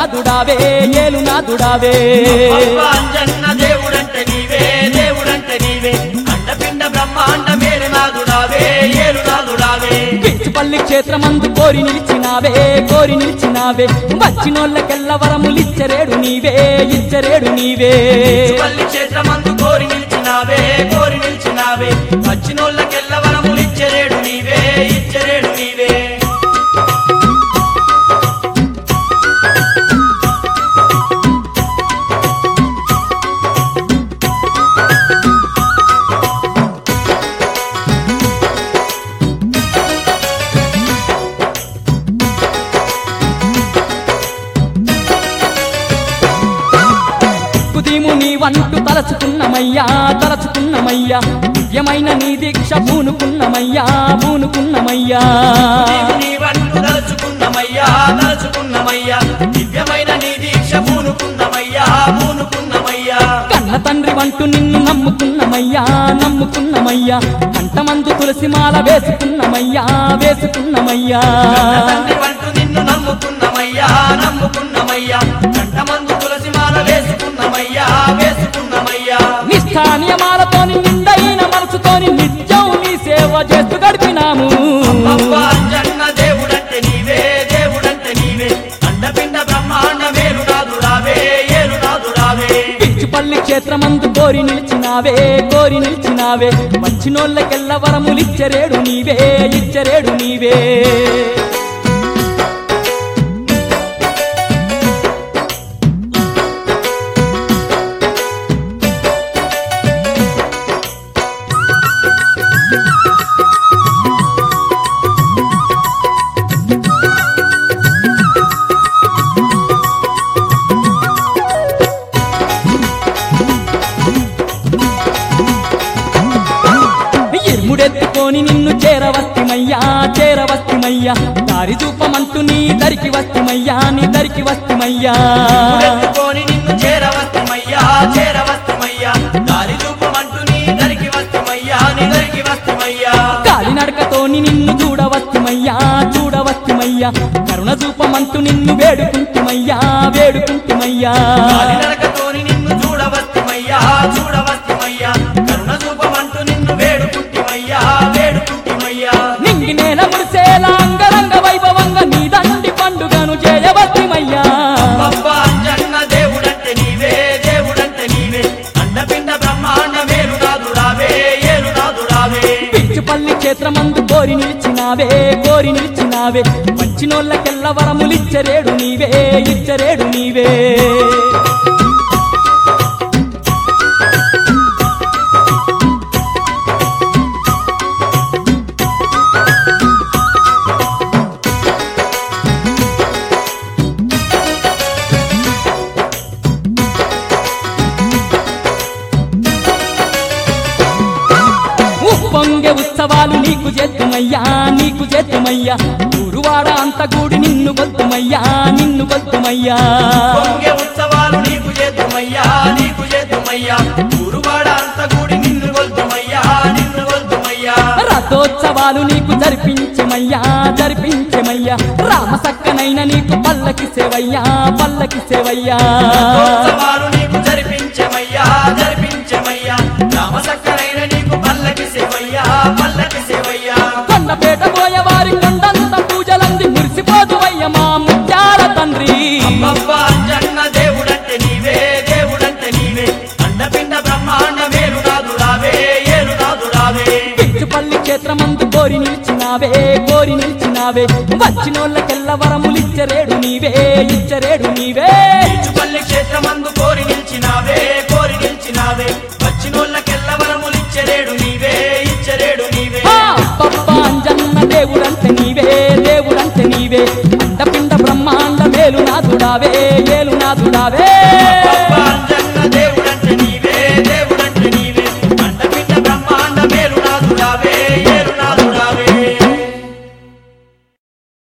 ఏలునాథుడావే ఏలునాథుడావే అబ్బా అంజన్న దేవుడంటే నీవే దేవుడంటే నీవే అండపిండ బ్రహ్మాండ మేలునాథుడావే ఏలునాథుడావే పిచ్చిపల్లి క్షేత్రమందు కోరి నిలిచినావే కోరి నిలిచినావే వచ్చినోళ్ళకెల్ల వరములిచ్చరేడు నీవే ఇచ్చరేడు నీవే పల్లి క్షేత్రమందు కోరి నిలిచినావే కోరి నిలిచినావే వచ్చినోళ్ళకెల్ల వరములు ఇచ్చరేడు నీవే ఇచ్చరేడు నీవే కుదీము నీ వంటు తలచుకున్నమయ్యా తలచుకున్నమయ్యా దివ్యమైన నీ దీక్ష పూనుకున్నమయ్యా పూనుకున్నమయ్యా నీవు నీ వంటు తలుచుకున్నమయ్యా తలుచుకున్నమయ్యా దివ్యమైన నీ దీక్ష పూనుకున్నమయ్యా పూనుకున్నమయ్యా కన్న తండ్రి వంటు నిన్ను నమ్ముకున్నమయ్యా నమ్ముకున్నమయ్యా కంటమందు తులసి మాల వేసుకున్నమయ్యా వేసుకున్నమయ్యా తండ్రి వంటు నిన్ను నమ్ముకున్నమయ్యా నమ్ముకున్నమయ్యా కంటమందు తులసి మాల వేసుకున్నమయ్యా వేసుకున్నమయ్యా నిష్ఠానియమాలతో నిండైన మనసుతోని నిత్యం నీ సేవ చేస్తూ గడిపినాము అబ్బా అంజన్న దేవుడంటే నీవే దేవుడంటే నీవే అండపిండ బ్రహ్మాండ మేలునాథుడావే ఏలునాథుడావే పిచ్చిపల్లి క్షేత్రమందు కోరి నిలిచినావే కోరి నిలిచినావే వచ్చినోళ్ళకెల్ల వరములిచ్చరేడు నీవే ఇచ్చరేడు నీవే ఇర్ముడెత్తుకొని నిన్ను చేరవస్తిమయ్యా చేరవస్తిమయ్యా దారి చూపమంటూ నీ దరికి వస్తిమయ్యా నీ దరికి వస్తిమయ్యా ఎత్తుకొని నిన్ను చేరవస్తమయ్యా చేరవస్తమయ్యా దారి చూపమంటూ నీ దరికి వస్తమయ్యా నీ దరికి వస్తమయ్యా కాలినడకతోని నిన్ను చూడవస్తిమయ్యా చూడవస్తిమయ్యా కరుణ చూపమంటూ నిన్ను వేడుకుంటుమయ్యా వేడుకుంటుమయ్యా నరకతోని నిన్ను చూడవస్తమయ్యా చూడవస్తమయ్యా కరుణ చూపమంటూ నిన్ను వేడుకుంటిమయ్యా వేడుకుంటిమయ్యా నింగి నేల మురిసేలా అంగరంగ వైభవంగా నీ దండి పండుగను చేయవస్తిమయ్యా అబ్బా అంజన్న దేవుడంటే నీవే దేవుడంటే నీవే అండపిండ బ్రహ్మాండ మేలునాథుడావే ఏలునాథుడావే పిచ్చిపల్లి క్షేత్రమందు కోరి నిలిచినావే కోరి నిలిచినావే వచ్చినోళ్ళకెల్ల వరములిచ్చరేడు నీవే ఇచ్చరేడు నీవే ఉప్పొంగె ఉత్సవాలు నీకు చేద్దుమయ్యా నీకు చేద్దుమయ్యా ఊరువాడ అంత గూడి నిన్ను గొద్దుమయ్యా నిన్ను గొద్దుమయ్యా పొంగే ఉత్సవాలు నీకు చేద్దుమయ్యా నీకు చేద్దుమయ్యా ఊరువాడ అంత కూడి నిన్ను కొల్దుమయ్యా నిన్ను కొల్దుమయ్యా రథోత్సవాలు నీకు జరిపించమయ్యా జరిపించమయ్యా రామ సక్కనైన నీకు పల్లకి సేవయ్యా పల్లకి సేవయ్యా ఉత్సవాలు నీకు జరిపించమయ్యా జరిపించమయ్యా రామసక్కరైన నీకు పల్లకి సేవయ్యా పల్లకి సేవయ్యా కొండపేట పోయే వారి కొండంత పూజలంది మురిసిపోదువయ్య మా ముత్యాల తండ్రి అబ్బబ్బా అంజన్న దేవుడంటే నీవే దేవుడంటే నీవే అండపిండ బ్రహ్మాండ మేలునాథుడావే ఏలునాథుడావే పిచ్చుపల్లి క్షేత్రమందు కోరి నిలిచినావే కోరి నిలిచినావే వచ్చినోళ్ళకెల్ల వరములిచ్చరేడు నీవే ఇచ్చరేడు నీవే పల్లి క్షేత్రమందు కోరి నిలిచినావే కోరి నిలిచినావే వచ్చినోళ్ళకెల్ల వరములిచ్చరేడు నీవే ఇచ్చరేడు నీవే ఆ, పప్ప అంజన్న దేవుడంటే నీవే దేవుడంటే నీవే అండపిండ బ్రహ్మాండ మేలునాథుడావే ఏలునాథుడావే